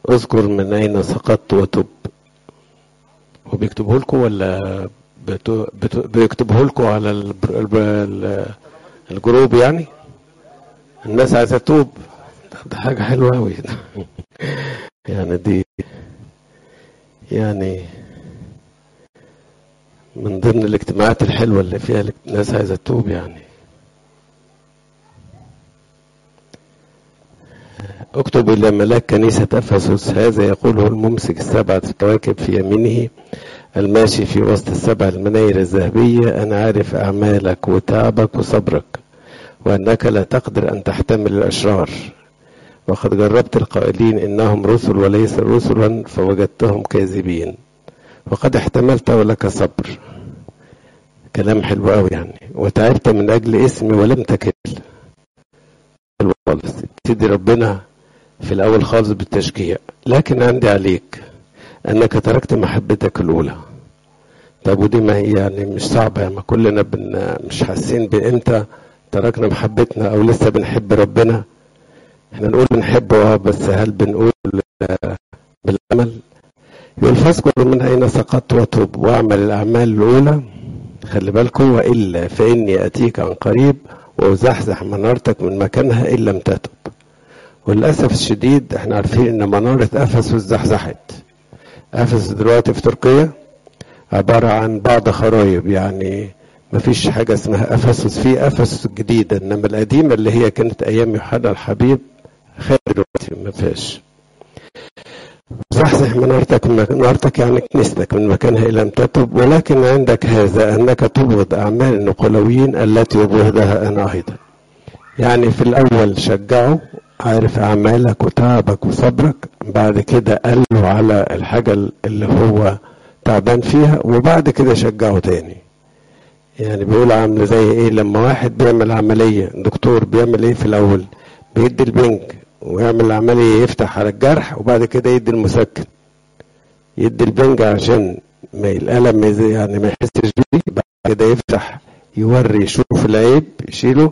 اذكر من اين سقطت وتب هو بيكتبه لكم ولا بتو... بتو... بيكتبه لكم على الب... الب... ال- الجروب يعني الناس عايزه تتوب طب ده حاجه حلوه قوي يعني دي يعني من ضمن الاجتماعات الحلوه اللي فيها الناس عايزه تتوب يعني اكتب إلى ملاك كنيسة أفسس هذا يقوله الممسك السبعة الكواكب في يمينه الماشي في وسط السبع المناير الذهبية أنا عارف أعمالك وتعبك وصبرك وأنك لا تقدر أن تحتمل الأشرار وقد جربت القائلين إنهم رسل وليس رسلا فوجدتهم كاذبين وقد احتملت ولك صبر كلام حلو قوي يعني وتعبت من أجل اسمي ولم تكل حلو خالص تدي ربنا في الأول خالص بالتشجيع لكن عندي عليك أنك تركت محبتك الأولى طب ودي ما هي يعني مش صعبة ما كلنا بن مش حاسين بإمتى تركنا محبتنا أو لسه بنحب ربنا احنا نقول بنحبه اه بس هل بنقول بالعمل يقول فاذكر من أين سقطت وتوب واعمل الأعمال الأولى خلي بالكم وإلا فإني أتيك عن قريب وأزحزح منارتك من مكانها إن لم تتب وللأسف الشديد احنا عارفين إن منارة أفسس زحزحت أفسس دلوقتي في تركيا عبارة عن بعض خرايب يعني مفيش حاجة اسمها أفسس في أفسس الجديدة إنما القديمة اللي هي كانت أيام يوحنا الحبيب خير دلوقتي ما فيهاش زحزح منارتك من منارتك يعني كنيستك من مكانها إن لم تتب ولكن عندك هذا أنك تبغض أعمال النقلويين التي أبغضها أنا أيضا يعني في الأول شجعه عارف أعمالك وتعبك وصبرك بعد كده قال له على الحاجة اللي هو تعبان فيها وبعد كده شجعه تاني يعني بيقول عامل زي ايه لما واحد بيعمل عملية دكتور بيعمل ايه في الأول بيدي البنج ويعمل عملية يفتح على الجرح وبعد كده يدي المسكن يدي البنج عشان ما الألم يعني ما يحسش بيه بعد كده يفتح يوري يشوف العيب يشيله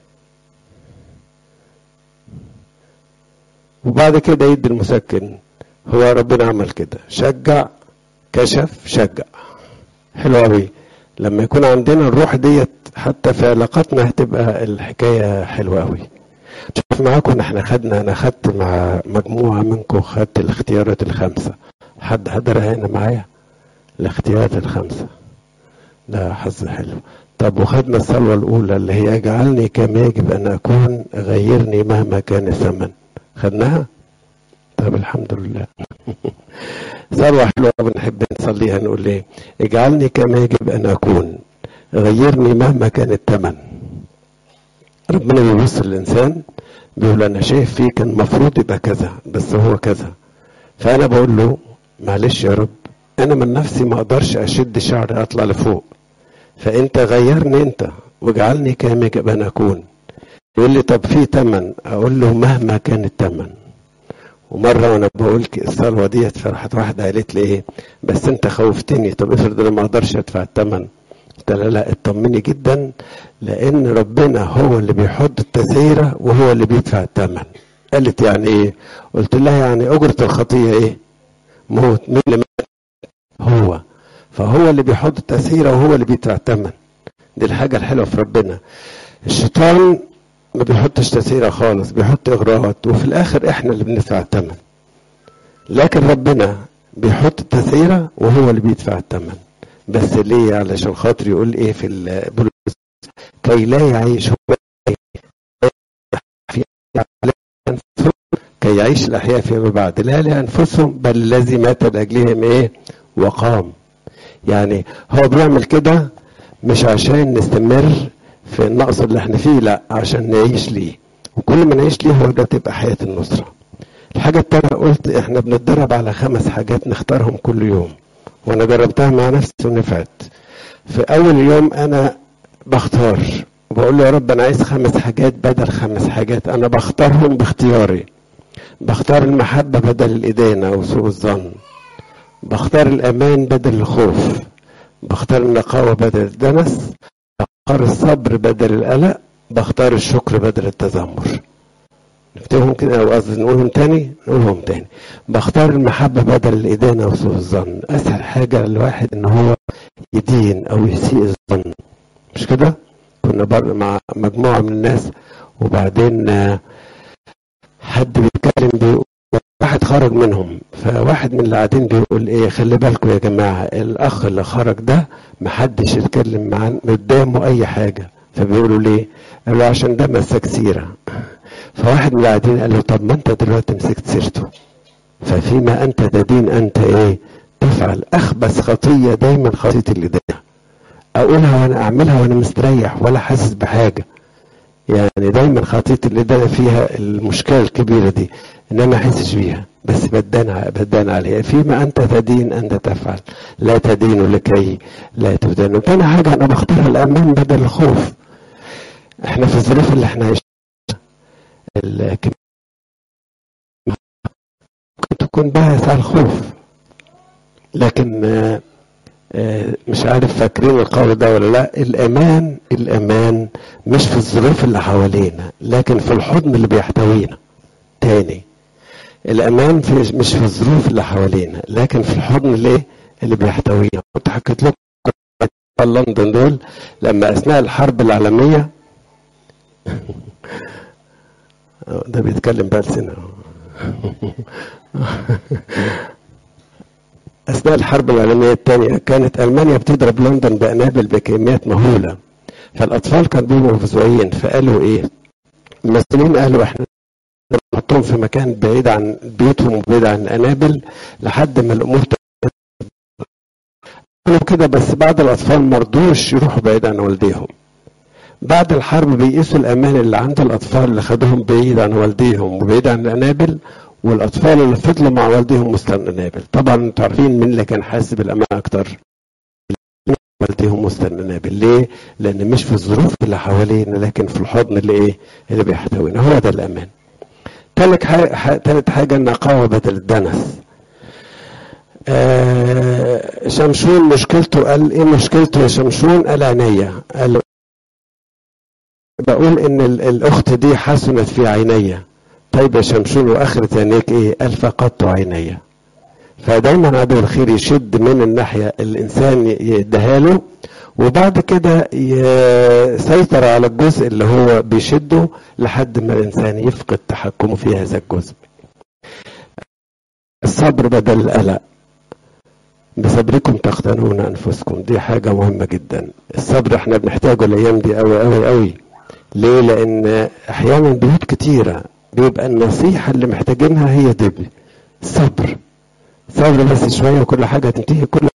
وبعد كده يدي المسكن هو ربنا عمل كده شجع كشف شجع حلو قوي لما يكون عندنا الروح ديت حتى في علاقاتنا هتبقى الحكايه حلوه قوي شوف معاكم احنا خدنا انا خدت مع مجموعه منكم خدت الاختيارات الخمسه حد حضرها هنا معايا الاختيارات الخمسه ده حظ حلو طب وخدنا الصلوه الاولى اللي هي اجعلني كما يجب ان اكون غيرني مهما كان الثمن خدناها طب الحمد لله صلوة حلوة بنحب نصليها نقول ايه اجعلني كما يجب ان اكون غيرني مهما كان الثمن ربنا بيبص للانسان بيقول انا شايف فيه كان المفروض يبقى كذا بس هو كذا فانا بقول له معلش يا رب انا من نفسي ما اقدرش اشد شعري اطلع لفوق فانت غيرني انت واجعلني كما يجب ان اكون يقول لي طب في تمن اقول له مهما كان التمن ومره وانا بقول الصلوه ديت فرحت واحده قالت لي ايه بس انت خوفتني طب افرض انا ما اقدرش ادفع الثمن قلت لها لا اطمني جدا لان ربنا هو اللي بيحط التسعيره وهو اللي بيدفع الثمن قالت يعني ايه قلت لها يعني اجره الخطيه ايه موت مين اللي هو فهو اللي بيحط التسعيره وهو اللي بيدفع الثمن دي الحاجه الحلوه في ربنا الشيطان ما بيحطش تسعيرة خالص بيحط إغراءات وفي الآخر إحنا اللي بندفع الثمن لكن ربنا بيحط التسعيرة وهو اللي بيدفع الثمن بس ليه علشان خاطر يقول إيه في البولس كي لا يعيش كي يعيش الأحياء فيما بعد لا لأنفسهم بل الذي مات لأجلهم إيه وقام يعني هو بيعمل كده مش عشان نستمر في النقص اللي احنا فيه لا عشان نعيش ليه وكل ما نعيش ليه هو ده تبقى حياة النصرة الحاجة التانية قلت احنا بنتدرب على خمس حاجات نختارهم كل يوم وانا جربتها مع نفسي ونفعت في اول يوم انا بختار وبقول له يا رب انا عايز خمس حاجات بدل خمس حاجات انا بختارهم باختياري بختار المحبة بدل الإدانة وسوء الظن بختار الأمان بدل الخوف بختار النقاوة بدل الدنس بختار الصبر بدل القلق بختار الشكر بدل التذمر نكتبهم كده او قصدي نقولهم تاني نقولهم تاني بختار المحبة بدل الإدانة وسوء الظن أسهل حاجة للواحد إن هو يدين أو يسيء الظن مش كده؟ كنا بر مع مجموعة من الناس وبعدين حد بيتكلم بيقول واحد خرج منهم فواحد من اللي قاعدين بيقول ايه خلي بالكم يا جماعه الاخ اللي خرج ده محدش يتكلم معاه قدامه اي حاجه فبيقولوا ليه؟ قالوا عشان ده مسك سيره فواحد من اللي قاعدين قال له طب ما انت دلوقتي مسكت سيرته ففيما انت تدين انت ايه؟ تفعل اخبث خطيه دايما خطيه الادانه اقولها وانا اعملها وانا مستريح ولا حاسس بحاجه يعني دايما خطيه الادانه فيها المشكله الكبيره دي ان انا ما احسش بيها بس بدان بدان عليها فيما انت تدين انت تفعل لا تدين لكي لا تدان تاني حاجه انا بختار الامان بدل الخوف احنا في الظروف اللي احنا عايشينها ممكن تكون باعث على الخوف لكن آه مش عارف فاكرين القول ده ولا لا الامان الامان مش في الظروف اللي حوالينا لكن في الحضن اللي بيحتوينا تاني الامان في مش في الظروف اللي حوالينا لكن في الحضن اللي اللي بيحتوينا كنت حكيت لكم لندن دول لما اثناء الحرب العالميه ده بيتكلم بقى لسنه أثناء الحرب العالمية الثانية كانت ألمانيا بتضرب لندن بأنابل بكميات مهولة فالأطفال كانوا بيبقوا مفزوعين فقالوا إيه؟ المسؤولين قالوا إحنا نحطهم في مكان بعيد عن بيوتهم وبعيد عن الأنابل لحد ما الأمور قالوا كده بس بعض الأطفال مرضوش يروحوا بعيد عن والديهم بعد الحرب بيقيسوا الأمان اللي عند الأطفال اللي خدوهم بعيد عن والديهم وبعيد عن الأنابل والاطفال اللي فضلوا مع والديهم وسط الانابل طبعا انتوا عارفين مين اللي كان حاسس بالامان اكتر والديهم وسط الانابل ليه لان مش في الظروف اللي حوالينا لكن في الحضن اللي ايه اللي بيحتوينا هو ده الامان تالت حاجه تالت حاجه النقاوه بدل الدنس آه شمشون مشكلته قال ايه مشكلته يا شمشون قال عينيا قال بقول ان الاخت دي حسنت في عينيا طيب يا شمشون واخرة عينيك ايه؟ قال فقدت عيني. فدايما عدو الخير يشد من الناحية الانسان يديها له وبعد كده يسيطر على الجزء اللي هو بيشده لحد ما الانسان يفقد تحكمه في هذا الجزء. الصبر بدل القلق. بصبركم تختنون انفسكم دي حاجة مهمة جدا. الصبر احنا بنحتاجه الايام دي قوي قوي قوي. ليه؟ لان احيانا بيوت كتيرة بيبقى النصيحة اللي محتاجينها هي دبل صبر صبر بس شوية وكل حاجة تنتهي كل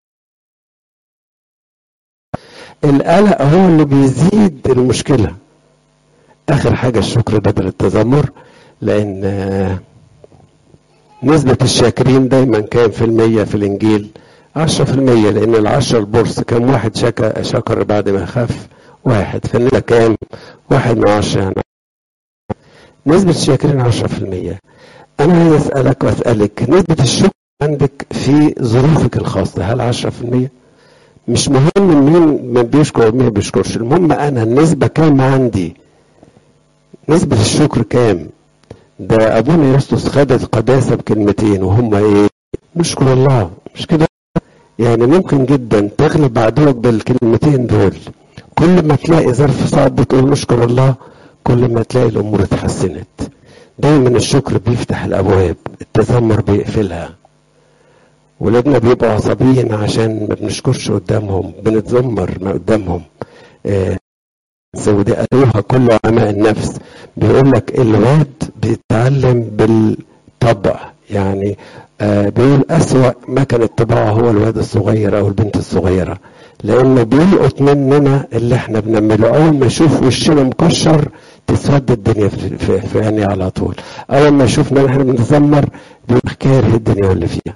القلق هو اللي بيزيد المشكلة آخر حاجة الشكر بدل التذمر لأن نسبة الشاكرين دايما كام في المية في الإنجيل عشرة في المية لأن العشرة البورس كم واحد شكا شكر بعد ما خف واحد فالنسبة كام واحد من عشرة يعني نسبة الشاكرين 10% أنا عايز أسألك وأسألك نسبة الشكر عندك في ظروفك الخاصة هل 10%؟ مش مهم مين من بيشكر ومين ما بيشكرش المهم أنا النسبة كام عندي نسبة الشكر كام ده أبونا يرسطس خد القداسة بكلمتين وهم إيه نشكر الله مش كده يعني ممكن جدا تغلب عدوك بالكلمتين دول كل ما تلاقي ظرف صعب بتقول نشكر الله كل ما تلاقي الامور اتحسنت دايما الشكر بيفتح الابواب التذمر بيقفلها ولادنا بيبقوا عصبيين عشان ما بنشكرش قدامهم بنتذمر ما قدامهم آه ودي قالوها كل علماء النفس بيقول لك الواد بيتعلم بالطبع يعني آه بيقول أسوأ ما كان طباعه هو الواد الصغير أو البنت الصغيرة لأنه بيلقط مننا اللي احنا بنعمله أول ما يشوف وشنا مكشر تسود الدنيا في, في, في عينيه على طول أول ما يشوفنا احنا بنتذمر بيبقى كاره الدنيا واللي فيها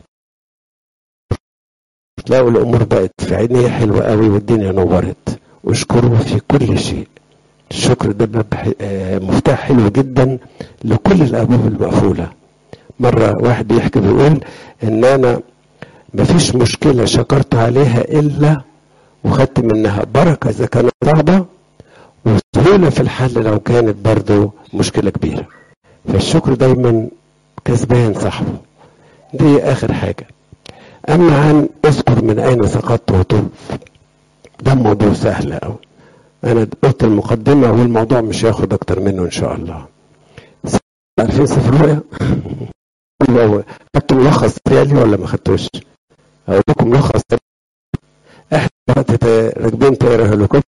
تلاقوا الأمور بقت في عينيه حلوة قوي والدنيا نورت واشكروه في كل شيء الشكر ده مفتاح حلو جدا لكل الأبواب المقفولة مرة واحد بيحكي بيقول إن أنا مفيش مشكلة شكرت عليها إلا وخدت منها بركة إذا كانت صعبة وسهولة في الحل لو كانت برضو مشكلة كبيرة فالشكر دايما كسبان صاحبه دي اخر حاجة اما عن اذكر من اين سقطت وتوب ده موضوع سهل قوي انا قلت المقدمة والموضوع مش هياخد اكتر منه ان شاء الله عارفين سفر الرؤيا خدتوا ملخص تالي ولا ما خدتوش اقول لكم ملخص احنا راكبين طيارة هليكوبتر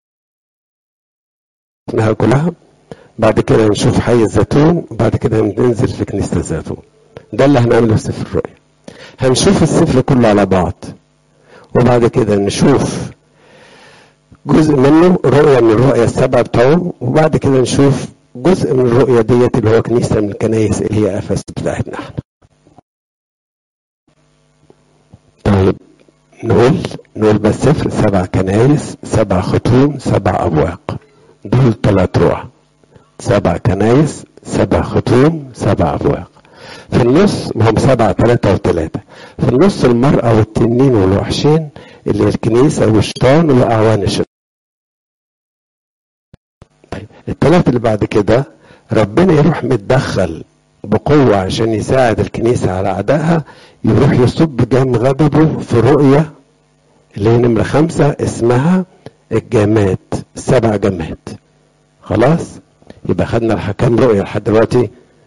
كلها بعد كده نشوف حي الزيتون وبعد كده ننزل في كنيسة الزيتون ده اللي هنعمله في سفر الرؤيا هنشوف السفر كله على بعض وبعد كده نشوف جزء منه رؤية من الرؤية السبعة بتوعه وبعد كده نشوف جزء من الرؤية ديت اللي هو كنيسة من الكنايس اللي هي أفس بتاعتنا احنا طيب نقول نقول بس صفر سبع كنايس سبع ختوم سبع أبواق دول ثلاث رؤى سبع كنايس سبع ختوم سبع أبواق في النص ما هم سبعة ثلاثة وثلاثة في النص المرأة والتنين والوحشين اللي الكنيسة والشيطان وأعوان الشيطان طيب الثلاثة اللي بعد كده ربنا يروح متدخل بقوة عشان يساعد الكنيسة على أعدائها يروح يصب جام غضبه في رؤية اللي هي نمرة خمسة اسمها الجامات السبع جامات خلاص يبقى خدنا الحكام رؤية لحد دلوقتي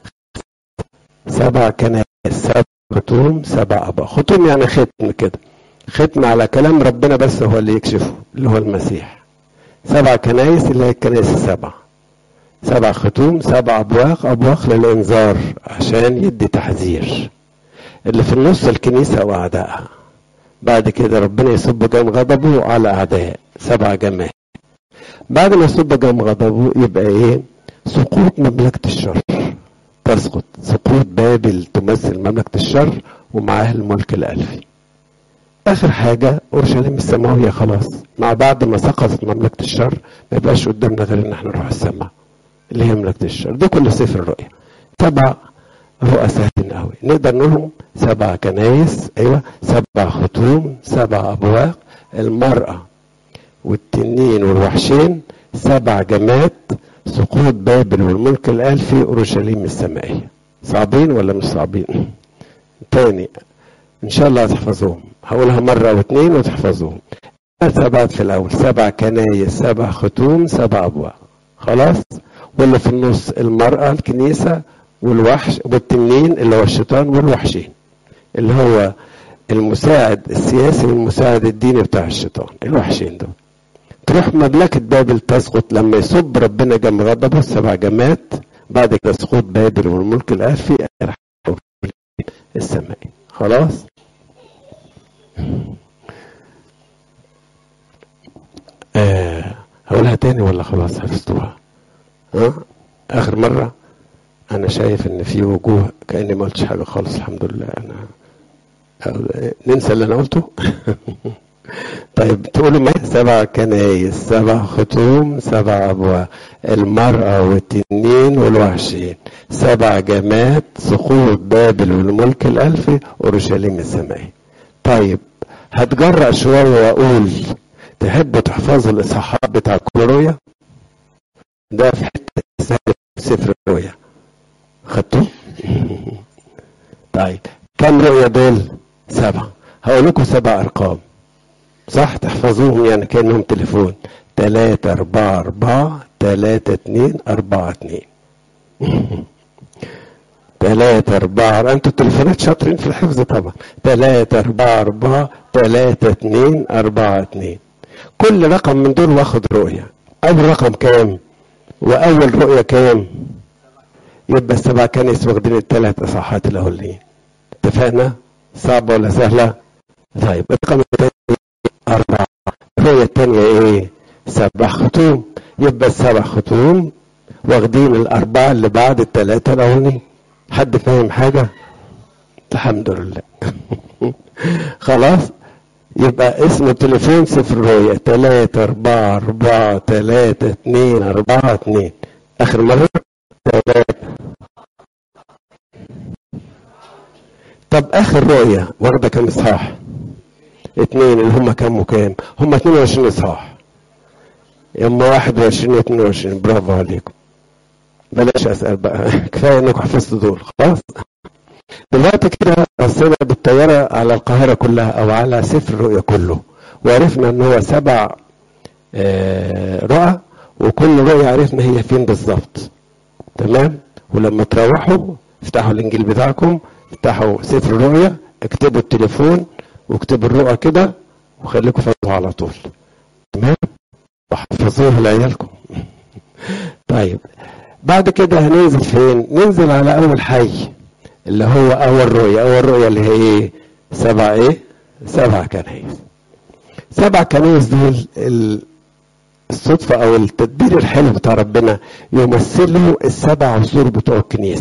سبع كنائس سبع ختوم سبع أباء ختوم يعني ختم كده ختم على كلام ربنا بس هو اللي يكشفه اللي هو المسيح سبع كنائس اللي هي الكنائس السبع سبع ختوم سبع أبواق أبواق للإنذار عشان يدي تحذير اللي في النص الكنيسة وأعدائها بعد كده ربنا يصب جام غضبه على أعداء سبع جماعات بعد ما يصب جام غضبه يبقى إيه سقوط مملكة الشر تسقط سقوط بابل تمثل مملكة الشر ومعاها الملك الألفي آخر حاجة أورشليم السماوية خلاص مع بعد ما سقطت مملكة الشر ما يبقاش قدامنا غير إن احنا نروح السماء اللي هي مملكة الشر ده كل سفر الرؤيا سبع رؤى سهلين قوي نقدر نقولهم سبع كنايس ايوه سبع ختوم سبع ابواق المرأة والتنين والوحشين سبع جمات سقوط بابل والملك الالفي اورشليم السمائية صعبين ولا مش صعبين تاني ان شاء الله هتحفظوهم هقولها مرة او اتنين وتحفظوهم سبعة في الاول سبع كنايس سبع ختوم سبع ابواق خلاص واللي في النص المرأة الكنيسة والوحش والتنين اللي هو الشيطان والوحشين اللي هو المساعد السياسي والمساعد الديني بتاع الشيطان الوحشين دول تروح مملكة بابل تسقط لما يصب ربنا جنب غضبه السبع جمات بعد كده سقوط بابل والملك الآلفي السمائي خلاص آه هقولها تاني ولا خلاص حفظتوها ها آخر مرة انا شايف ان في وجوه كاني ما قلتش حاجه خالص الحمد لله انا ننسى اللي انا قلته طيب تقولوا ما سبع كنايس سبع ختوم سبع ابواب المرأة والتنين والوحشين سبع جمات سقوط بابل والملك الألفي أورشليم السمائي طيب هتجرأ شوية وأقول تحبوا تحفظوا الإصحاحات بتاع كل رؤية ده في حتة سفر الرؤيا خدتوه طيب كم رؤية دول سبعة هقول لكم سبع أرقام صح تحفظوهم يعني كأنهم تليفون تلاتة أربعة أربعة تلاتة اتنين أربعة اتنين تلاتة أربعة أنتوا التليفونات شاطرين في الحفظ طبعا تلاتة أربعة أربعة تلاتة اتنين أربعة اتنين كل رقم من دول واخد رؤية أول رقم كام وأول رؤية كام يبقى السبع كنيس واخدين الثلاث اصحاحات الاولين اتفقنا صعبه ولا سهله طيب الرقم الثاني أربعة الرؤية الثانية إيه؟ سبع ختوم يبقى السبع ختوم واخدين الأربعة اللي بعد الثلاثة الأولين حد فاهم حاجة؟ الحمد لله خلاص يبقى اسمه تليفون صفر رؤية تلاتة أربعة أربعة تلاتة اتنين أربعة اتنين آخر مرة تلاتة طب آخر رؤية واخدة كام إصحاح؟ اتنين اللي هم كام وكام؟ هم 22 إصحاح. هم 21 و 22 برافو عليكم. بلاش اسال بقى كفايه انكم حفظتوا دول خلاص دلوقتي كده بصينا بالطياره على القاهره كلها او على سفر الرؤيا كله وعرفنا ان هو سبع آه، رؤى وكل رؤية عرفنا هي فين بالظبط تمام ولما تروحوا افتحوا الانجيل بتاعكم افتحوا سفر الرؤيا اكتبوا التليفون واكتبوا الرؤى كده وخليكم فاضوا على طول تمام واحفظوها لعيالكم طيب بعد كده هننزل فين ننزل على اول حي اللي هو اول رؤية اول رؤية اللي هي ايه سبع ايه سبع كنايس سبع كنايس دول ال- الصدفة أو التدبير الحلو بتاع ربنا يمثلوا السبع عصور بتوع الكنيسة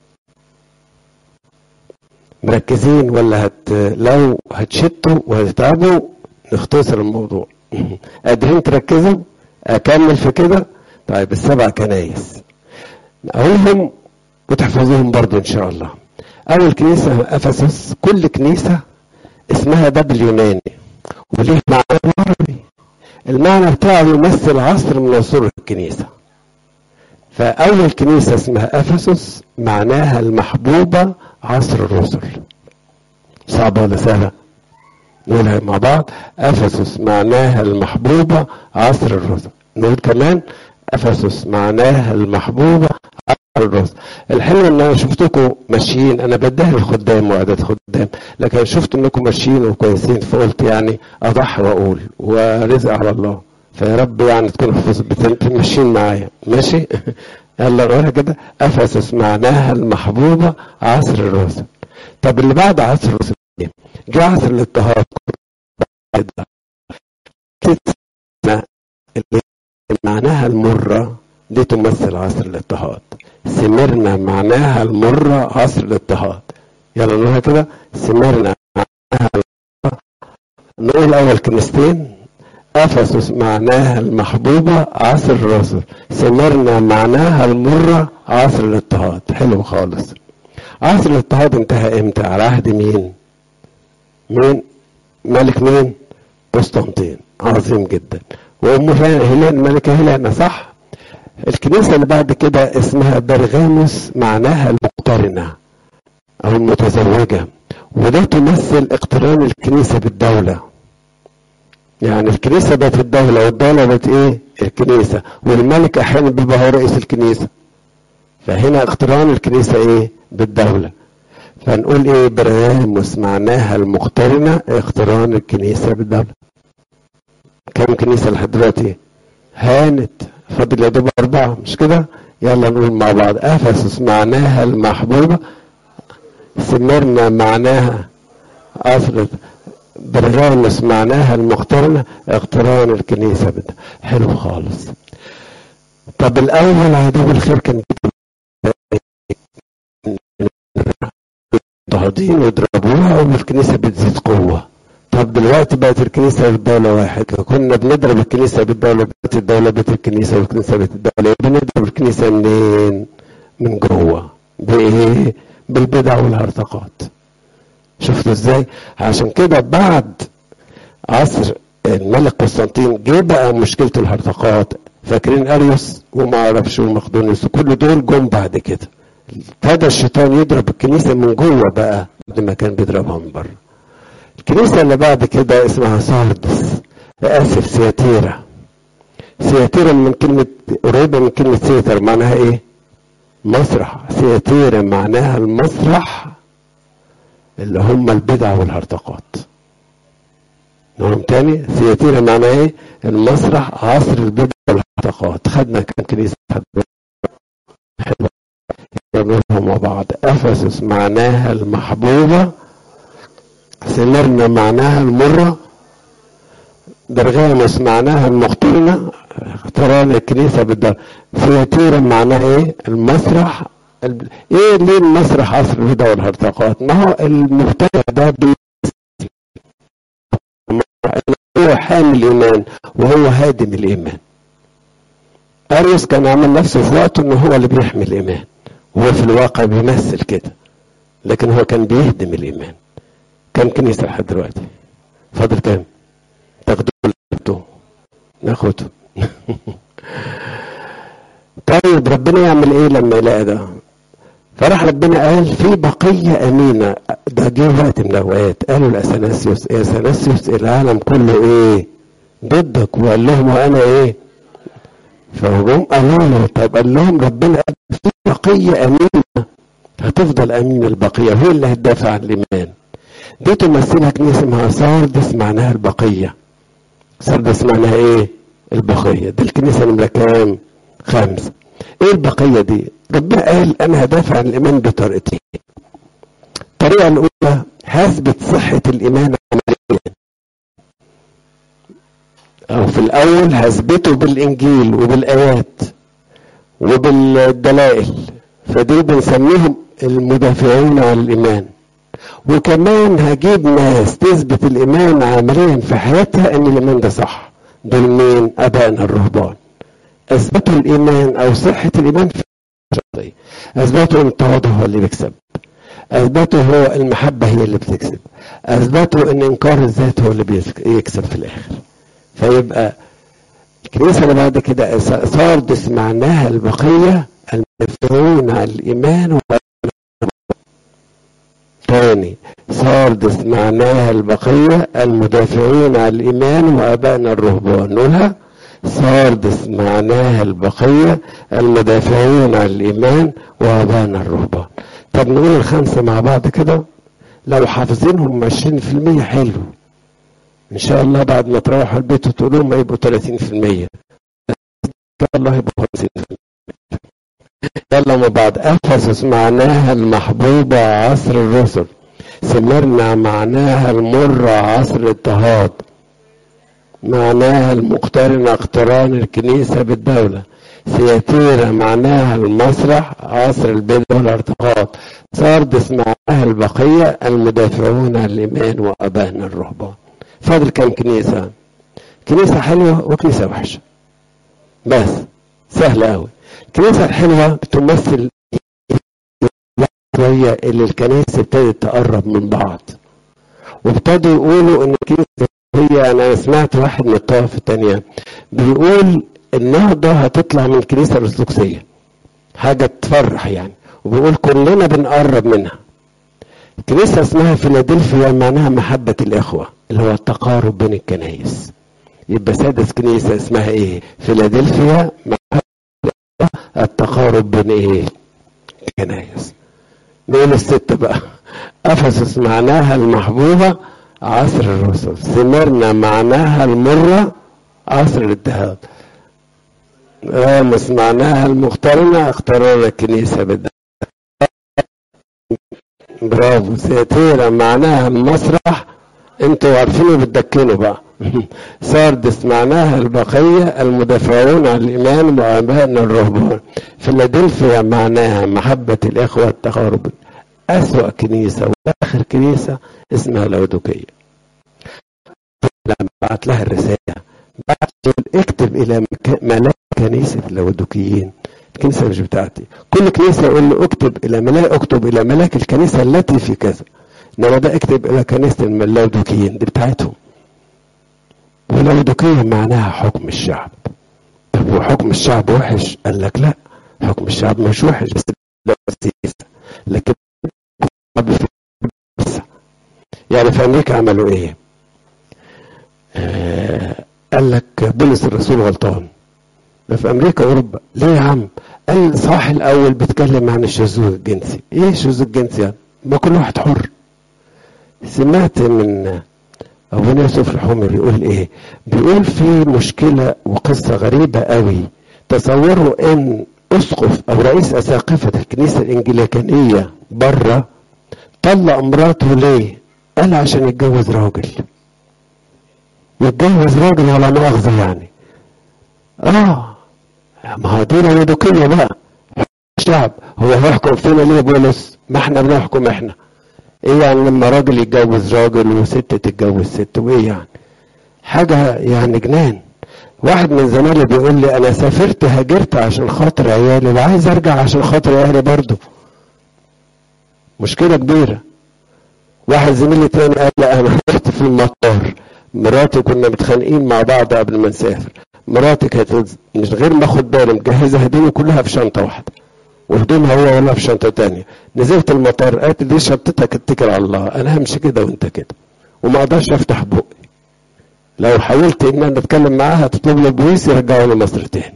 مركزين ولا هت لو هتشتوا وهتتعبوا نختصر الموضوع قادرين تركزوا أكمل في كده طيب السبع كنايس أقولهم وتحفظوهم برضو إن شاء الله أول كنيسة أفسس كل كنيسة اسمها ده باليوناني وليه معنى بالعربي المعنى بتاعه يمثل عصر من عصور الكنيسة فأول كنيسة اسمها أفسس معناها المحبوبة عصر الرسل صعبة ولا سهلة؟ نقولها مع بعض أفسس معناها المحبوبة عصر الرسل نقول كمان أفسس معناها المحبوبة عصر الرسل الحلو ان انا شفتكم ماشيين انا بديها الخدام وعدد خدام لكن شفت انكم ماشيين وكويسين فقلت يعني اضحي واقول ورزق على الله فيا رب يعني تكونوا حفظ- بت- ماشيين معايا ماشي يلا نقولها كده افسس معناها المحبوبه عصر الرسل طب اللي بعد عصر الرسل ايه؟ جه عصر الاضطهاد كده. كده اللي معناها المره دي تمثل عصر الاضطهاد سمرنا معناها المرة عصر الاضطهاد يلا نقولها كده سمرنا معناها المرة نقول أول كنيستين أفسس معناها المحبوبة عصر الرسل سمرنا معناها المرة عصر الاضطهاد حلو خالص عصر الاضطهاد انتهى امتى على عهد مين مين ملك مين قسطنطين عظيم جدا وام هيلانا الملكه هيلانا صح الكنيسة اللي بعد كده اسمها برغاموس معناها المقترنة أو المتزوجة وده تمثل اقتران الكنيسة بالدولة يعني الكنيسة بقت الدولة والدولة بقت ايه الكنيسة والملك أحيانا بيبقى هو رئيس الكنيسة فهنا اقتران الكنيسة ايه بالدولة فنقول ايه برغاموس معناها المقترنة اقتران الكنيسة بالدولة كم كنيسة لحد دلوقتي هانت فاضل يا دوب أربعة مش كده؟ يلا نقول مع بعض أفسس معناها المحبوبة سمرنا معناها أصل برغامس معناها المقترنة اقتران الكنيسة بدا حلو خالص طب الأول عدو الخير كان مضطهدين ويضربوها والكنيسة بتزيد قوة طب دلوقتي بقت الكنيسة والدولة واحد كنا بنضرب الكنيسة بالدولة بقت الدولة بقت الكنيسة والكنيسة بقت الدولة بنضرب الكنيسة منين؟ من جوه بإيه؟ بالبدع والهرطقات شفتوا ازاي؟ عشان كده بعد عصر الملك قسطنطين جه بقى مشكلة الهرطقات فاكرين اريوس وما اعرفش ومقدونيوس كل دول جم بعد كده ابتدى الشيطان يضرب الكنيسة من جوه بقى بعد ما كان بيضربها من بره الكنيسة اللي بعد كده اسمها ساردس آسف سياتيرا سياتيرا من كلمة قريبة من كلمة سيتر معناها ايه؟ مسرح سياتيرا معناها المسرح اللي هم البدع والهرطقات نقولهم تاني سياتيرا معناها ايه؟ المسرح عصر البدع والهرطقات خدنا كم كنيسة حلوة نقولهم مع بعض افسس معناها المحبوبه سمرنا معناها المرة برغامس معناها المقترنة اقتران الكنيسة بالدار سياتيرا معناها ايه المسرح ال... ايه ليه المسرح عصر الهدى والهرطقات ما هو المبتدع ده بي... هو حامل الايمان وهو هادم الايمان اريوس كان عامل نفسه في وقته ان هو اللي بيحمي الايمان وهو في الواقع بيمثل كده لكن هو كان بيهدم الايمان كم كنيسة لحد دلوقتي؟ فاضل كام؟ تاخدوه ناخده طيب ربنا يعمل ايه لما يلاقي ده فراح ربنا قال في بقية أمينة ده جه وقت من الأوقات قالوا لأثناسيوس يا أثناسيوس العالم كله إيه ضدك وقال لهم وأنا إيه فهم قالوا له طب قال لهم ربنا قال في بقية أمينة هتفضل أمين البقية وهي اللي هتدافع عن الإيمان دي تمثلها كنيسة اسمها ساردس معناها البقية ساردس معناها إيه البقية دي الكنيسة نمرة كام خمسة ايه البقية دي ربنا قال انا هدافع عن الايمان بطريقتين الطريقة الاولى هثبت صحة الايمان عمليا او في الاول هثبته بالانجيل وبالايات وبالدلائل فدي بنسميهم المدافعين عن الايمان وكمان هجيب ناس تثبت الايمان عمليا في حياتها ان الايمان ده صح دول مين ابائنا الرهبان اثبتوا الايمان او صحه الايمان في الشخصيه اثبتوا ان التواضع هو اللي بيكسب اثبتوا هو المحبه هي اللي بتكسب اثبتوا ان انكار الذات هو اللي بيكسب في الاخر فيبقى الكنيسه اللي بعد كده ساردس معناها البقيه المدافعون عن الايمان تاني ساردس معناها البقيه المدافعين عن الايمان وابائنا الرهبان نقولها ساردس معناها البقية المدافعون عن الإيمان وأبانا الرهبان طب نقول الخمسة مع بعض كده لو حافظينهم عشرين في المية حلو إن شاء الله بعد ما تروحوا البيت وتقولوا ما يبقوا تلاتين في المية إن شاء الله يبقوا خمسين في المية يلا مع بعض أفسس معناها المحبوبة عصر الرسل سمرنا معناها المرة عصر الاضطهاد معناها المقترنة اقتران الكنيسة بالدولة سياتيرا معناها المسرح عصر البدع والارتقاط ساردس معناها البقية المدافعون عن الإيمان وأبائنا الرهبان فاضل كم كنيسة كنيسة حلوة وكنيسة وحشة بس سهلة أوي الكنيسة الحلوة بتمثل شوية اللي الكنيسة ابتدت تقرب من بعض وابتدوا يقولوا ان الكنيسة هي انا سمعت واحد من الطائفة التانية بيقول النهضة هتطلع من الكنيسة الارثوذكسية حاجة تفرح يعني وبيقول كلنا بنقرب منها كنيسة اسمها فيلادلفيا معناها محبة الإخوة اللي هو التقارب بين الكنايس يبقى سادس كنيسة اسمها ايه فيلادلفيا محبة التقارب بين ايه الكنايس نقول الستة بقى أفسس معناها المحبوبة عصر الرسل سمرنا معناها المرة عصر الاتحاد رامس معناها المقترنة اختارنا الكنيسة بالدعم برافو سياتيرا معناها المسرح انتوا عارفينه بتدكنوا بقى ساردس معناها البقية المدافعون عن الإيمان وآبائنا الرهبان فيلادلفيا معناها محبة الإخوة التقارب أسوأ كنيسة وآخر كنيسة اسمها لودوكية لما بعت لها الرسالة بعت اكتب إلى ملاك كنيسة اللودوكيين الكنيسة مش بتاعتي كل كنيسة يقول له اكتب إلى ملاك اكتب إلى ملاك الكنيسة التي في كذا انما ده اكتب الى كنيسه اللودوكيين دي بتاعتهم واللودوكيه معناها حكم الشعب طب وحكم الشعب وحش قال لك لا حكم الشعب مش وحش بس لكن يعني في امريكا عملوا ايه آه قال لك بولس الرسول غلطان ده في امريكا واوروبا ليه يا عم قال الصح الاول بيتكلم عن الشذوذ الجنسي ايه الشذوذ الجنسي يعني ما كل واحد حر سمعت من ابونا يوسف الحمر بيقول ايه بيقول في مشكله وقصه غريبه قوي تصوروا ان اسقف او رئيس اساقفه الكنيسه الانجليكانيه بره طلق مراته ليه قال عشان يتجوز راجل يتجوز راجل ولا مؤاخذه يعني اه ما هو دي لودوكيه بقى الشعب هو هيحكم فينا ليه بولس ما احنا بنحكم احنا ايه يعني لما راجل يتجوز راجل وست تتجوز ست وايه يعني حاجة يعني جنان واحد من زمايلي بيقول لي انا سافرت هاجرت عشان خاطر عيالي وعايز ارجع عشان خاطر عيالي برضه مشكلة كبيرة واحد زميلي تاني قال لي انا رحت في المطار مراتي كنا متخانقين مع بعض قبل ما نسافر مراتي كانت من غير ما اخد بالي مجهزه هدومي كلها في شنطه واحده وهدومها هو ولا في شنطه تانية نزلت المطار قالت دي شنطتك اتكل على الله انا همشي كده وانت كده وما اقدرش افتح بقي لو حاولت ان انا اتكلم معاها تطلب لي بوليس يرجعوني مصر تاني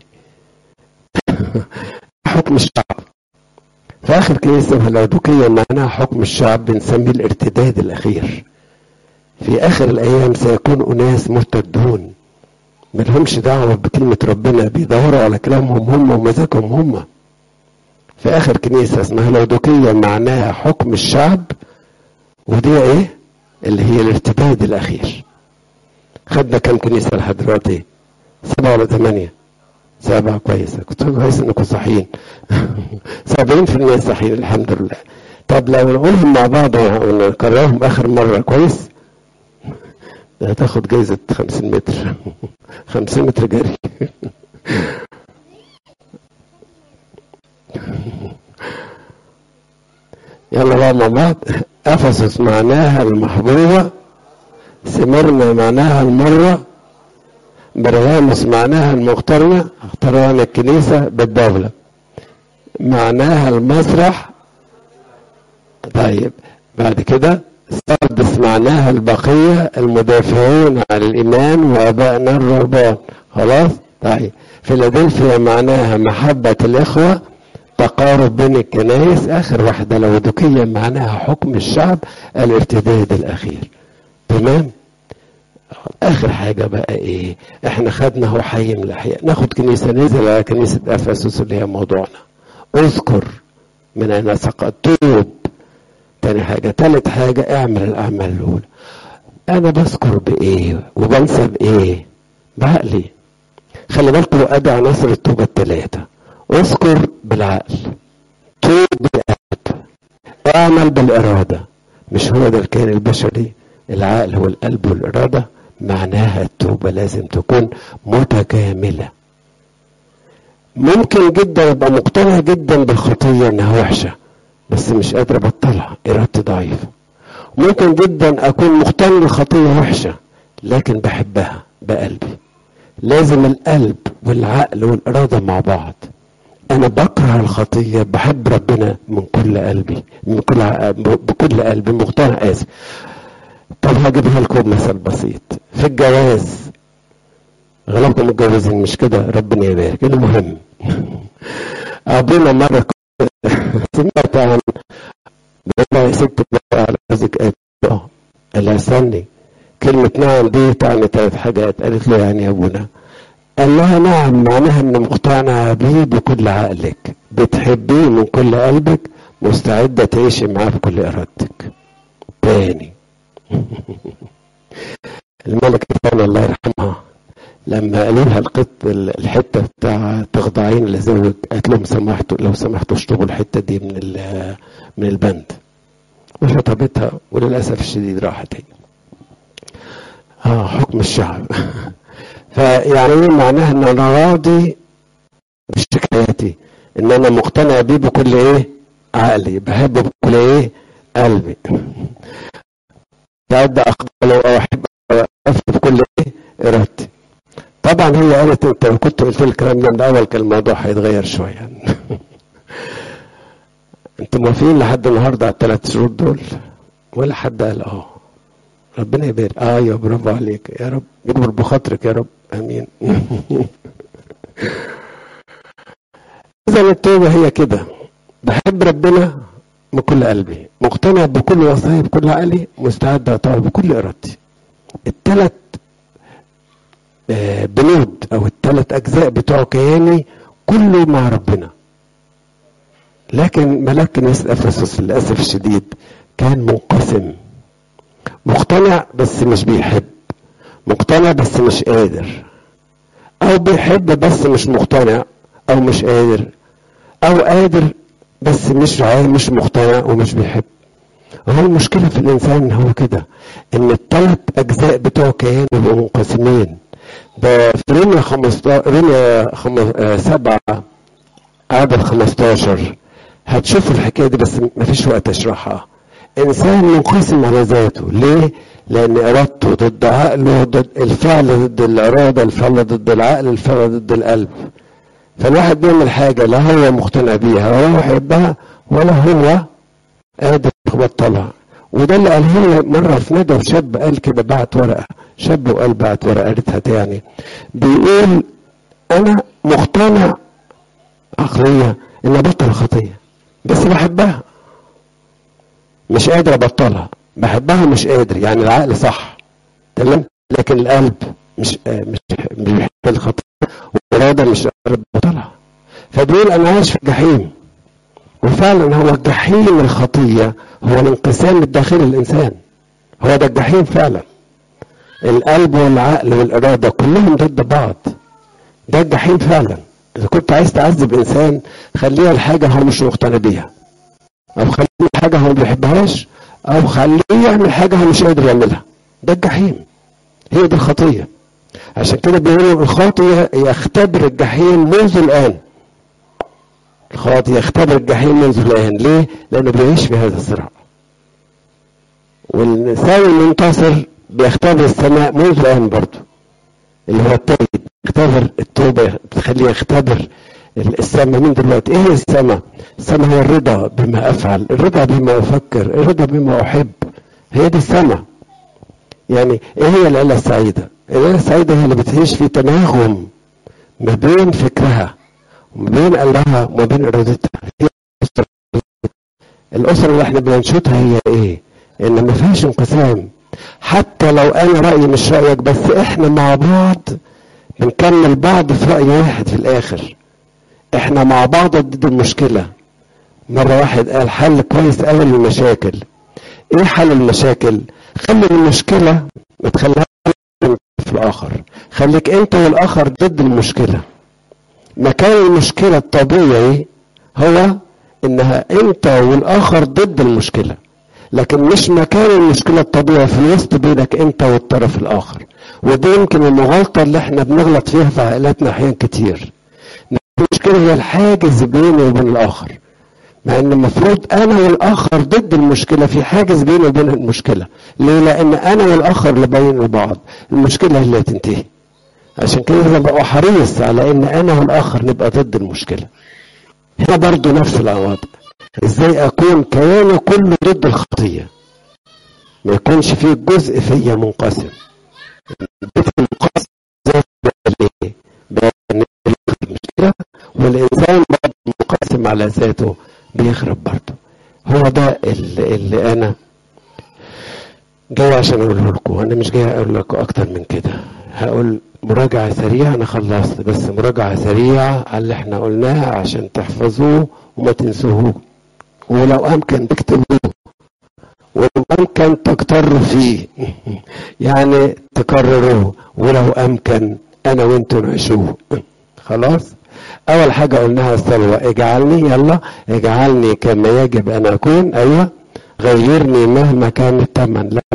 حكم الشعب في اخر كنيسه اللاودوكيه معناها حكم الشعب بنسميه الارتداد الاخير في اخر الايام سيكون اناس مرتدون ملهمش دعوه بكلمه ربنا بيدوروا على كلامهم هم ومزاجهم هم في اخر كنيسه اسمها لاودوكيه معناها حكم الشعب ودي ايه اللي هي الارتداد الاخير خدنا كم كنيسه لحد دلوقتي سبعه ولا ثمانيه سبعة كويسة كنت كويس انكم صحيين سبعين في المية صحيين الحمد لله طب لو نقولهم مع بعض ونكررهم اخر مرة كويس هتاخد جايزة خمسين متر خمسين متر جري يلا بقى مع بعض افسس معناها المحبوبة سمرنا معناها المرة برغامس معناها المقترنة اقترن الكنيسة بالدولة معناها المسرح طيب بعد كده سردس معناها البقية المدافعون عن الإيمان وأبائنا الرهبان خلاص طيب فيلادلفيا معناها محبة الإخوة تقارب بين الكنائس آخر واحدة لودوكية معناها حكم الشعب الارتداد الأخير تمام اخر حاجة بقى ايه احنا خدنا هو حي من الاحياء ناخد كنيسة نزل على كنيسة افسس اللي هي موضوعنا اذكر من اين سقط توب تاني حاجة تالت حاجة اعمل الاعمال الاولى انا بذكر بايه وبنسى بايه بعقلي خلي بالكم ادي عناصر التوبة التلاتة اذكر بالعقل توب بالقلب اعمل بالارادة مش هو ده الكائن البشري العقل والقلب والإرادة معناها التوبة لازم تكون متكاملة ممكن جدا ابقى مقتنع جدا بالخطية انها وحشة بس مش قادر ابطلها ارادتي ضعيفة ممكن جدا اكون مقتنع بالخطية وحشة لكن بحبها بقلبي لازم القلب والعقل والإرادة مع بعض أنا بكره الخطية بحب ربنا من كل قلبي من كل بكل قلبي مقتنع آسف طب هجيبها لكم مثل بسيط في الجواز غلبكم متجوزين مش كده ربنا يبارك المهم ابونا مره سمعت عن بقول يا ست بقى على جوزك ايه قال لها استني كلمة نعم دي تعني ثلاث حاجات قالت له يعني يا ابونا قال لها نعم معناها ان مقتنعة بيه بكل عقلك بتحبيه من كل قلبك مستعدة تعيشي معاه بكل ارادتك تاني الملكة فانا الله يرحمها لما قالوا لها القط الحته بتاع تخضعين لزوج قالت لهم سمحتوا لو سمحتوا اشطبوا الحته دي من من البند وشطبتها وللاسف الشديد راحت هي اه حكم الشعب فيعني ايه معناها ان انا راضي بشكاياتي ان انا مقتنع بيه بكل ايه عقلي بحبه بكل ايه قلبي تعد اقبله او احب افت بكل ايه ارادتي طبعا هي قالت انت لو كنت قلت لي الكلام ده من الاول كان الموضوع هيتغير شويه انتوا موافقين لحد النهارده على الثلاث شهور دول ولا حد قال اه ربنا يبارك اه يا برافو عليك يا رب يكبر بخاطرك يا رب امين اذا التوبه هي كده بحب ربنا بكل قلبي مقتنع بكل وصايا بكل عقلي مستعد اطاعه بكل ارادتي الثلاث بنود او الثلاث اجزاء بتوع كياني كله مع ربنا لكن ملاك كنيسة افسس للاسف الشديد كان منقسم مقتنع بس مش بيحب مقتنع بس مش قادر او بيحب بس مش مقتنع او مش قادر او قادر بس مش مش مقتنع ومش بيحب هو المشكله في الانسان هو كده ان الثلاث اجزاء بتوع كيانه بيبقوا منقسمين ده في رمية 15 رمية خم... سبعة عدد 15 هتشوفوا الحكاية دي بس مفيش وقت اشرحها انسان منقسم على ذاته ليه؟ لان ارادته ضد عقله ضد الفعل ضد الاراده الفعل ضد العقل الفعل ضد القلب فالواحد بيعمل حاجه لا هو مقتنع بيها ولا هو يحبها ولا هو قادر يبطلها وده اللي قاله لي مره في ندى شاب قال كده بعت ورقه شاب وقال بعت ورقه قريتها تاني بيقول انا مقتنع عقليه ان ابطل الخطيه بس بحبها مش قادر ابطلها بحبها مش قادر يعني العقل صح تمام لكن القلب مش مش مش بيحب الخطيه والاراده مش قادر تبطلها فبيقول انا عايش في الجحيم وفعلا هو الجحيم الخطيه هو الانقسام الداخلي للانسان هو ده الجحيم فعلا القلب والعقل والاراده كلهم ضد بعض ده الجحيم فعلا اذا كنت عايز تعذب انسان خليها الحاجه هو مش مقتنع بيها او خليه حاجه هو ما بيحبهاش او خليه يعمل حاجه هو مش قادر يعملها ده الجحيم هي دي الخطيه عشان كده بيقولوا الخاطئ يختبر الجحيم منذ الان الخاطئ يختبر الجحيم منذ الان ليه لانه بيعيش في هذا الصراع والانسان المنتصر بيختبر السماء منذ الان برضه اللي هو التوبه يختبر التوبه بتخليه يختبر السماء من دلوقتي ايه السماء السماء هو الرضا بما افعل الرضا بما افكر الرضا بما احب هي دي السماء يعني ايه هي العيله السعيده العيله السعيده هي اللي بتعيش في تناغم ما بين فكرها وما بين قلبها وما بين ارادتها هي الاسره اللي احنا بننشطها هي ايه ان ما فيهاش انقسام حتى لو انا رايي مش رايك بس احنا مع بعض بنكمل بعض في راي واحد في الاخر احنا مع بعض ضد المشكله مره واحد قال حل كويس قوي للمشاكل ايه حل المشاكل خلي المشكله ما تخليهاش في الاخر خليك انت والاخر ضد المشكله مكان المشكله الطبيعي هو انها انت والاخر ضد المشكله لكن مش مكان المشكلة الطبيعي في الوسط بينك انت والطرف الاخر ودي يمكن المغالطة اللي احنا بنغلط فيها في عائلاتنا احيان كتير المشكلة هي الحاجز بيني وبين الاخر مع ان المفروض انا والاخر ضد المشكلة في حاجز بيني وبين المشكلة ليه لان انا والاخر اللي بين لبعض المشكلة هي اللي هتنتهي عشان كده لازم ابقى حريص على ان انا والاخر نبقى ضد المشكلة هنا برضو نفس الوضع ازاي اكون كياني كله ضد الخطيه ما يكونش فيه جزء فيا منقسم الجزء المنقسم زي المشكله والانسان برضه منقسم على ذاته بيخرب برضه هو ده اللي, اللي انا جاي عشان اقوله لكم انا مش جاي اقول لكم اكتر من كده هقول مراجعة سريعة أنا خلصت بس مراجعة سريعة على اللي احنا قلناه عشان تحفظوه وما تنسوهوه ولو امكن تكتبوه ولو امكن تقتروا فيه يعني تكرروه ولو امكن انا وانتوا نعيشوه خلاص اول حاجه قلناها الصلوه اجعلني يلا اجعلني كما يجب ان اكون ايوه غيرني مهما كان الثمن لا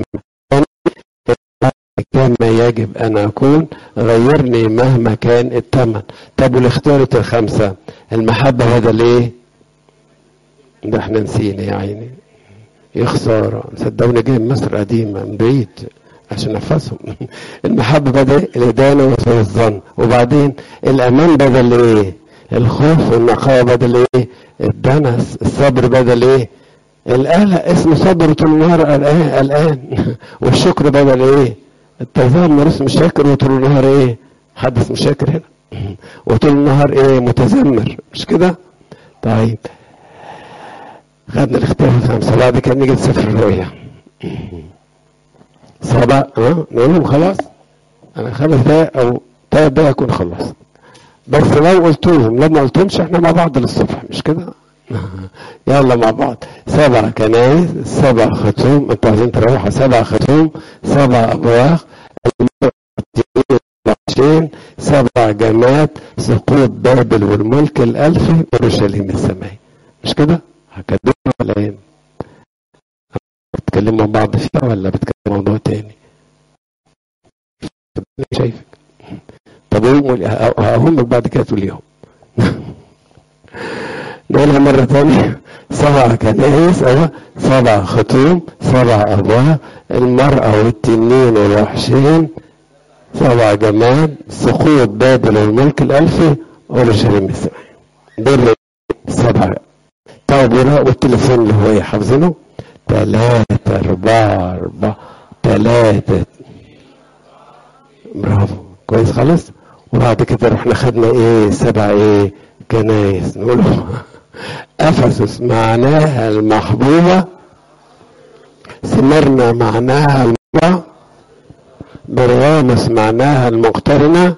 كما يجب ان اكون غيرني مهما كان الثمن طب والاختيارات الخمسه المحبه بدل ايه ده احنا نسينا يا عيني يا خساره صدقوني جاي من مصر قديمه من بعيد عشان احفظهم المحبه بدل الادانه وسوء الظن وبعدين الامان بدل ايه الخوف والنقاوه بدل ايه الدنس الصبر بدل ايه القلق اسمه صبر طول النهار قلقان قلقان والشكر بدل ايه التذمر اسمه شاكر وطول النهار ايه حد اسمه شاكر هنا وطول النهار ايه متذمر مش كده طيب خدنا الاختلاف الخمسة بعد كده نيجي لسفر الرؤيا سبع اه نقولهم خلاص انا خمس دقايق او ثلاث دقايق اكون خلصت بس لو قلتوهم لما قلتهمش احنا مع بعض للصبح مش كده يلا مع بعض سبع كنايس سبع ختوم انتوا عايزين تروحوا سبع ختوم سبع ابواق سبع جماعات سقوط بابل والملك الالفي اورشليم السماوي مش كده؟ هكدبوا ولا ايه؟ بتكلموا مع بعض فيها ولا بتكلموا موضوع تاني؟ شايفك طب هقوم لك بعد كده تقول لهم نقولها مرة تانية سبع كنائس أهو سبع ختوم سبع أبواب المرأة والتنين والوحشين سبع جماد سقوط بابل والملك الألفي أورشليم السماء دول سبع تعبيرات والتليفون اللي هو إيه حافظينه ثلاثة أربعة أربعة ثلاثة برافو كويس خالص وبعد كده رحنا خدنا ايه سبع ايه كنايس نقول افسس معناها المحبوبة سمرنا معناها المرة برغامس معناها المقترنة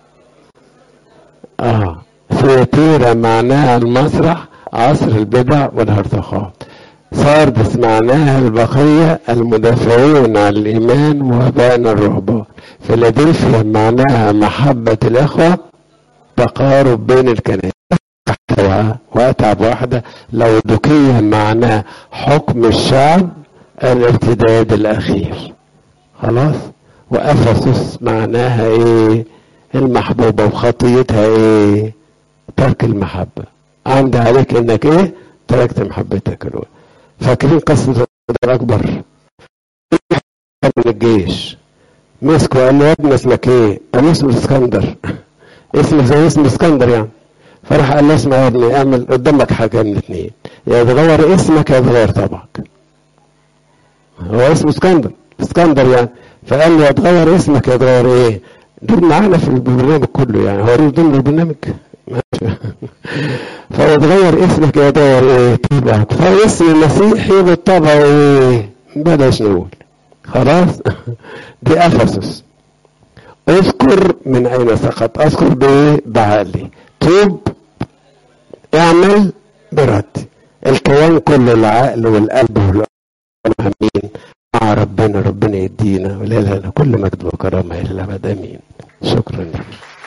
اه ثياتيرا معناها المسرح عصر البدع والهرطقات ساردس معناها البقية المدافعون عن الإيمان وبان الرهبان فيلادلفيا معناها محبة الإخوة تقارب بين الكنائس وأتعب واحدة لودقية معناه حكم الشعب الارتداد الأخير خلاص وأفسس معناها إيه المحبوبة وخطيتها إيه ترك المحبة عندي عليك إنك إيه تركت محبتك الأولى فاكرين قصة الأكبر من الجيش مسكوا قال له يا ابني اسمك ايه؟ قال اسمه اسكندر اسمه زي اسم اسكندر يعني فراح قال له اسمع يا ابني اعمل قدامك حاجه من اثنين يا تغير اسمك يا تغير طبعك هو اسمه اسكندر اسكندر يعني فقال له يا تغير اسمك يا تغير ايه؟ دول معانا في البرنامج كله يعني هو دول ضمن البرنامج ماشي فيتغير اسمك يتغير ايه طبعك فاسم المسيحي بالطبع ايه بلاش نقول خلاص دي افسس اذكر من اين سقط اذكر بايه بعقلي توب اعمل برد الكيان كله العقل والقلب والامين مع ربنا ربنا يدينا ولا لنا كل مجد وكرامه الى الابد امين شكرا لك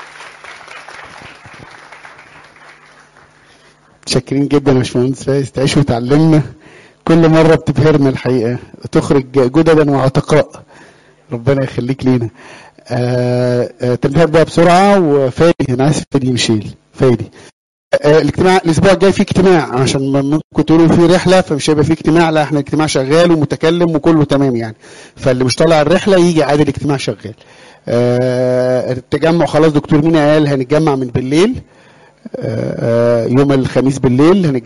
شاكرين جدا يا باشمهندس فايز تعيش وتعلمنا كل مره بتبهرنا الحقيقه تخرج جددا وعتقاء ربنا يخليك لينا آه آه تنتهي بقى بسرعه وفادي انا اسف فادي ميشيل فادي آه الاجتماع الاسبوع الجاي في اجتماع عشان ممكن تقولوا في رحله فمش هيبقى في اجتماع لا احنا الاجتماع شغال ومتكلم وكله تمام يعني فاللي مش طالع الرحله يجي عادي الاجتماع شغال آه التجمع خلاص دكتور مينا قال هنتجمع من بالليل آه يوم الخميس بالليل